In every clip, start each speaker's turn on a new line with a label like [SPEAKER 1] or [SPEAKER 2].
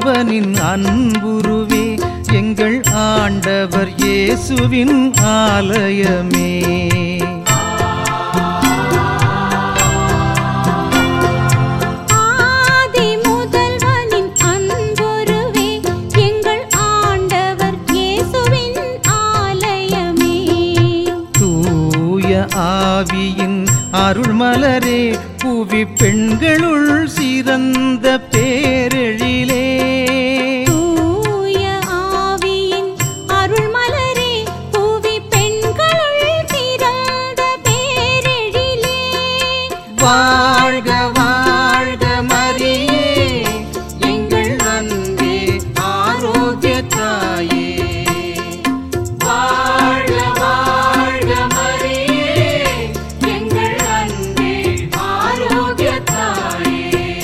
[SPEAKER 1] முதல்வனின் அன்புருவே எங்கள் ஆண்டவர் இயேசுவின் ஆலயமே
[SPEAKER 2] ஆதி முதல்வனின் அன்புருவே எங்கள் ஆண்டவர் இயேசுவின் ஆலயமே
[SPEAKER 1] தூய ஆவியின் அருள்மலரே புவி பெண்களுள் சிறந்த பேரெழிலே
[SPEAKER 2] தூய ஆவியின் அருள்மலரே புவி பெண்களுள் சிறந்த பேரெழிலே
[SPEAKER 1] வாழ்க வாழ்க மரியே எங்கள் அன்பே ஆரோக்கிய தாயே வாழ்க வாழ்க மரியே எங்கள் அன்பே ஆரோக்கிய தாயே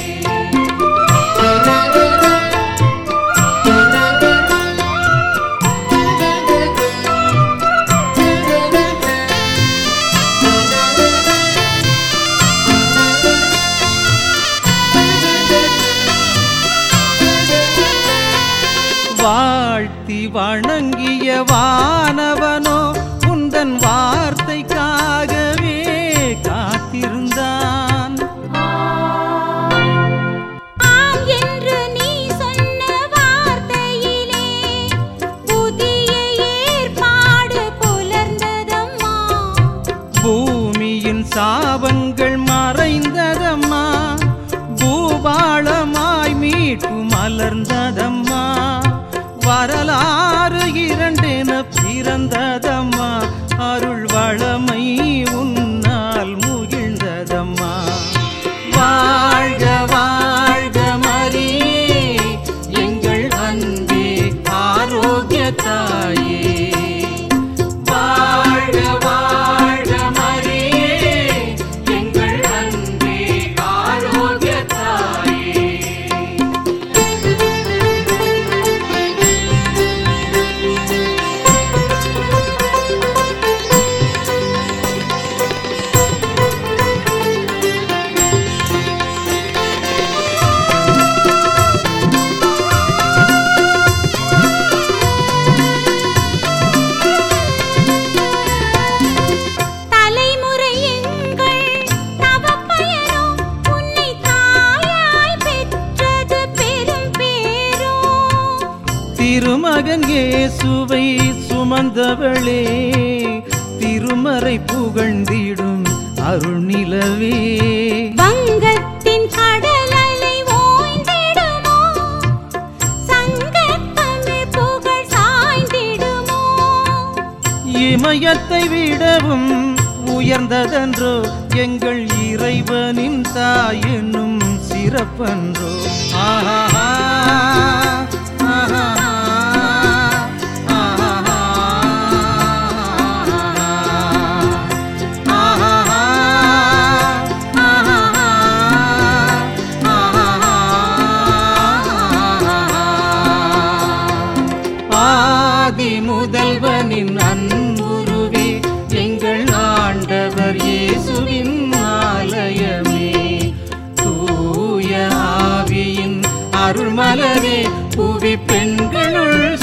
[SPEAKER 1] வாழ்த்தி வணங்கிய வானவனோ உந்தன் வார்த்தைக்காகவே காத்திருந்தான்
[SPEAKER 2] ஆம் என்று நீ சொன்ன வார்த்தையிலே புதிய ஏற்பாடு புலர்ந்ததம்மா
[SPEAKER 1] பூமியின் சாபங்கள் மறைந்ததம்மா பூபாளமாய் மீட்பு மலர்ந்ததம்மா வரலாறு இரண்டென பிறந்ததம்மா அருள் வளமை உன்னால் முகிழ்ந்ததம்மா வாழ்க வாழ்க மரியே எங்கள் அன்பே ஆரோக்கிய தாயே வாழ்க வாழ்க மரியே எங்கள் அன்பே ஆரோக்கிய தாயே
[SPEAKER 2] தலைமுறை எங்கள் தவப்பயனோ உன்னை தாயாய் பெற்றது பெரும் பேரோ
[SPEAKER 1] திருமகன் இயேசுவை சுமந்தவளே திருமறை புகழ்ந்திடும் அருள்நிலவே
[SPEAKER 2] வங்கத்தின் கடலலை ஓய்ந்திடுமோ சங்கத்தமிழ் புகழ் சாய்ந்திடுமோ
[SPEAKER 1] இமயத்தை விடவும் உயர்ந்ததன்றோ எங்கள் இறைவனின் தாய் என்னும் சிறப்பன்றோ ஆஹா ஆஹா ஆதி முதல்வனின் அன்புருவே எங்கள் ஆண்டவர் இயேசுவின் ஆலயமே தூய ஆவியின் அருள்மலரே புவி பெண்களுள்